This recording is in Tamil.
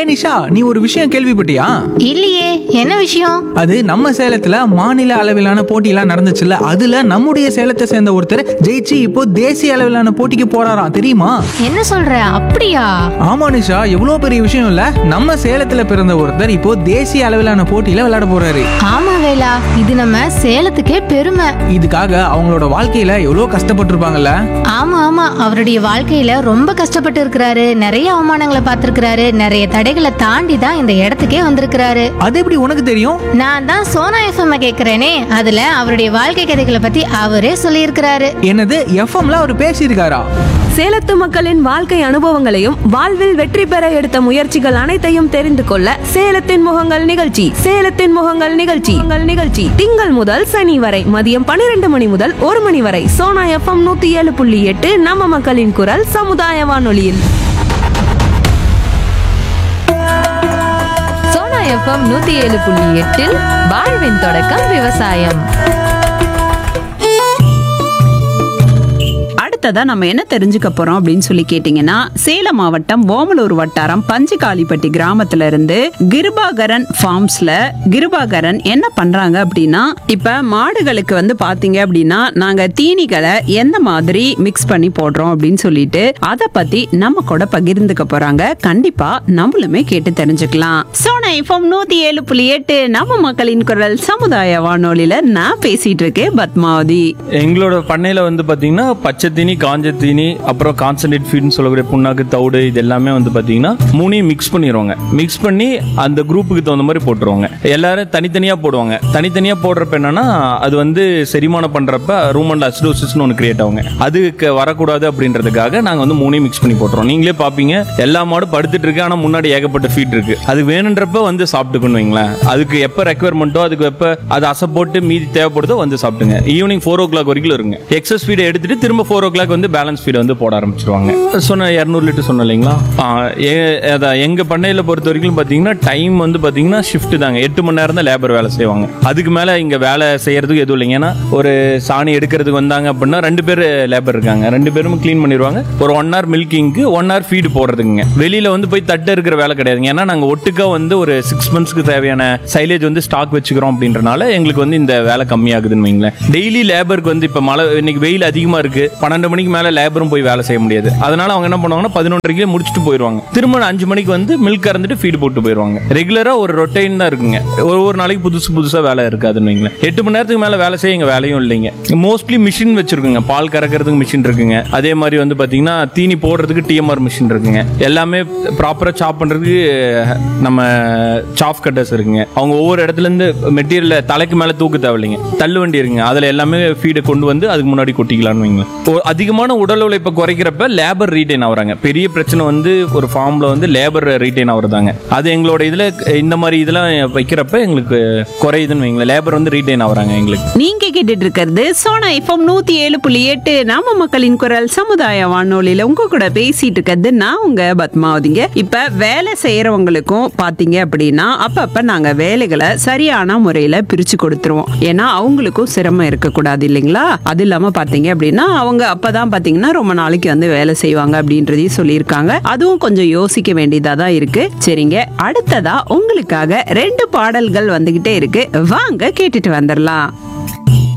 நிஷா நீ ஒரு விஷயம் கேள்விப்பட்டியா இல்லையே என்ன விஷயம் அது நம்ம சேலத்துல மாநில அளவிலான போட்டியெல்லாம் நடந்துச்சுல்ல அதுல நம்முடைய சேலத்தை சேர்ந்த ஒருத்தர் ஜெயிச்சு இப்போ தேசிய அளவிலான போட்டிக்கு போறாராம் தெரியுமா என்ன சொல்ற அப்படியா ஆமா நிஷா எவ்வளவு பெரிய விஷயம் இல்ல நம்ம சேலத்துல பிறந்த ஒருத்தர் இப்போ தேசிய அளவிலான போட்டியில விளையாட போறாரு ஆமா வேலா இது நம்ம சேலத்துக்கே பெருமை இதுக்காக அவங்களோட வாழ்க்கையில எவ்வளவு கஷ்டப்பட்டிருப்பாங்கல்ல ஆமா ஆமா அவருடைய வாழ்க்கையில ரொம்ப கஷ்டப்பட்டு இருக்கிறாரு நிறைய அவமானங்களை பார்த்திருக்கிறாரு நிறைய தடைகளை தாண்டி தான் இந்த இடத்துக்கே வந்திருக்கிறாரு அது எப்படி உனக்கு தெரியும் நான் தான் சோனா எஃப்எம் கேக்குறேனே அதுல அவருடைய வாழ்க்கை கதைகளை பத்தி அவரே சொல்லியிருக்கிறாரு என்னது எஃப்எம்ல அவர் பேசியிருக்காரா சேலத்து மக்களின் வாழ்க்கை அனுபவங்களையும் வாழ்வில் வெற்றி பெற எடுத்த முயற்சிகள் அனைத்தையும் தெரிந்து கொள்ள சேலத்தின் முகங்கள் நிகழ்ச்சி சேலத்தின் முகங்கள் நிகழ்ச்சி உங்கள் நிகழ்ச்சி திங்கள் முதல் சனி வரை மதியம் பன்னிரண்டு மணி முதல் ஒரு மணி வரை சோனா எஃப்எம் நூத்தி ஏழு புள்ளி எட்டு நம்ம மக்களின் குரல் சமுதாய வானொலியில் சோனா எஃப்எம் நூத்தி ஏழு புள்ளி எட்டில் வாழ்வின் தொடக்கம் விவசாயம் அடுத்ததா நம்ம என்ன தெரிஞ்சுக்க போறோம் அப்படின்னு சொல்லி கேட்டீங்கன்னா சேலம் மாவட்டம் ஓமலூர் வட்டாரம் பஞ்சுகாலிப்பட்டி கிராமத்துல இருந்து கிருபாகரன் ஃபார்ம்ஸ்ல கிருபாகரன் என்ன பண்றாங்க அப்படின்னா இப்ப மாடுகளுக்கு வந்து பாத்தீங்க அப்படின்னா நாங்க தீனிகளை எந்த மாதிரி மிக்ஸ் பண்ணி போடுறோம் அப்படின்னு சொல்லிட்டு அத பத்தி நம்ம கூட பகிர்ந்துக்க போறாங்க கண்டிப்பா நம்மளுமே கேட்டு தெரிஞ்சுக்கலாம் சோனா இப்போ நூத்தி ஏழு புள்ளி எட்டு நம்ம மக்களின் குரல் சமுதாய வானொலியில நான் பேசிட்டு இருக்கேன் பத்மாவதி எங்களோட பண்ணையில வந்து பாத்தீங்கன்னா பச்சை தீனி காஞ்ச தீனி அப்புறம் கான்சன்ட்ரேட் ஃபீட்னு சொல்லக்கூடிய புண்ணாக்கு தவிடு இது எல்லாமே வந்து பாத்தீங்கன்னா மூணையும் மிக்ஸ் பண்ணிடுவாங்க மிக்ஸ் பண்ணி அந்த குரூப்புக்கு தகுந்த மாதிரி போட்டுருவாங்க எல்லாரும் தனித்தனியா போடுவாங்க தனித்தனியா போடுறப்ப என்னன்னா அது வந்து செரிமானம் பண்றப்ப ரூமண்ட் அசிடோசிஸ்னு ஒன்று கிரியேட் ஆகுங்க அதுக்கு வரக்கூடாது அப்படின்றதுக்காக நாங்க வந்து மூணையும் மிக்ஸ் பண்ணி போட்டுறோம் நீங்களே பாப்பீங்க எல்லா மாடும் படுத்துட்டு இருக்கு ஆனா முன்னாடி ஏகப்பட்ட ஃபீட் இருக்கு அது வேணுன்றப்ப வந்து சாப்பிட்டுக்கணும் வைங்களேன் அதுக்கு எப்ப ரெக்குவயர்மெண்ட்டோ அதுக்கு எப்ப அது அசை போட்டு மீதி தேவைப்படுதோ வந்து சாப்பிட்டுங்க ஈவினிங் ஃபோர் ஓ கிளாக் வரைக்கும் இருங்க எக்ஸஸ் ஃபீடை எடுத்துட்டு திரும்ப ஃபோர் ஓ கிளாக் வந்து பேலன்ஸ் ஃபீடை வந்து போட ஆரம்பிச்சிருவாங்க சொன்ன இரநூறு லிட்டர் சொன்ன இல்லைங்களா ஆ, எ- அதான் எங்க பண்ணையில பொறுத்த வரைக்கும் பாத்தீங்கன்னா டைம் வந்து பாத்தீங்கன்னா ஷிஃப்ட் தாங்க எட்டு மணி நேரம் தான் லேபர் வேலை செய்வாங்க அதுக்கு மேல இங்க வேலை செய்யறதுக்கு எதுவும் இல்லைங்க ஏன்னா ஒரு சாணி எடுக்கிறதுக்கு வந்தாங்க அப்படின்னா ரெண்டு பேர் லேபர் இருக்காங்க ரெண்டு பேரும் க்ளீன் பண்ணிடுவாங்க ஒரு ஒன் ஹவர் மில்கிங்க்கு ஒன் ஹவர் ஃபீடு போடுறதுங்க வெளியில வந்து போய் தட்டு இருக்கிற வேலை கிடையாதுங்க ஏன்னா நாங்க ஒட்டுக்கா வந்து ஒரு சிக்ஸ் மந்த்ஸ்க்கு தேவையான சைலேஜ் வந்து ஸ்டாக் வச்சுக்கிறோம் அப்படின்றனால எங்களுக்கு வந்து இந்த வேலை கம்மியாகுதுன்னு வைங்களேன் டெய்லி லேபருக்கு வந்து இப்ப மழை இன்னைக்கு வெயில் அதிகமா இருக்கு பன்னெண்டு மணிக்கு மேல லேபரும் போய் வேலை செய்ய முடியாது அதனால அவங்க என்ன பண்ணுவாங்கன்னா பதினொன்றரைக்கே முடிச்சுட்டு போயிடுவாங்க திரும்ப அஞ்சு மணிக்கு வந்து மில்க் கறந்துட்டு ஃபீடு போட்டு போயிடுவாங்க ரெகுலரா ஒரு ரொட்டைன் தான் இருக்குங்க ஒரு ஒரு நாளைக்கு புதுசு புதுசா வேலை இருக்காதுன்னு வைங்களேன் எட்டு மணி நேரத்துக்கு மேல வேலை செய்ய எங்க வேலையும் இல்லைங்க மோஸ்ட்லி மிஷின் வச்சிருக்குங்க பால் கறக்கிறதுக்கு மிஷின் இருக்குங்க அதே மாதிரி வந்து பாத்தீங்கன்னா தீனி போடுறதுக்கு டிஎம்ஆர் மிஷின் இருக்குங்க எல்லாமே ப்ராப்பரா சாப் பண்றதுக்கு நம்ம சாஃப் கட்டர்ஸ் இருக்குங்க அவங்க ஒவ்வொரு இடத்துல இருந்து மெட்டீரியல் தலைக்கு மேல தூக்க தேவையில்லைங்க தள்ளு வண்டி இருக்குங்க அதுல எல்லாமே ஃபீடை கொண்டு வந்து அதுக்கு முன்னாடி கொட்டிக்கலாம்னு வைங்க ஒ- அதிகமான உடல் உழைப்பை குறைக்கிறப்ப லேபர் ரீட்டைன் ஆகுறாங்க பெரிய பிரச்சனை வந்து ஒரு ஃபார்ம்ல வந்து லேபர் ரீட்டைன் ஆகுறதாங்க அது எங்களோட இதுல இந்த மாதிரி இதெல்லாம் வைக்கிறப்ப எங்களுக்கு குறையுதுன்னு வைங்களேன் லேபர் வந்து ரீட்டைன் ஆகுறாங்க எங்களுக்கு நீங்க கேட்டுட்டு இருக்கிறது சோனா எஃப்எம் நூத்தி ஏழு புள்ளி எட்டு நாம மக்களின் குரல் சமுதாய வானொலியில உங்க கூட பேசிட்டு இருக்கிறது நான் உங்க பத்மாவதிங்க இப்ப வேலை செய்யறவங்களுக்கும் பாத்தீங்க அப்படின்னா அப்பப்ப நாங்க வேலைகளை சரியான முறையில பிரிச்சு கொடுத்துருவோம் ஏன்னா அவங்களுக்கும் சிரமம் இருக்கக்கூடாது இல்லைங்களா அது இல்லாம பாத்தீங்க அப்படின்னா அவங்க அப்பதான் பாத்தீங்கன்னா ரொம்ப நாளைக்கு வந்து வேலை செய்வாங்க அப்படின்றதையும் சொல்லியிருக்காங்க அதுவும் கொஞ்சம் யோசிக்க வேண்டியதா தான் இருக்கு சரிங்க அடுத்ததா உங்களுக்காக ரெண்டு பாடல்கள் வந்துகிட்டே இருக்கு வாங்க கேட்டுட்டு வந்துடலாம்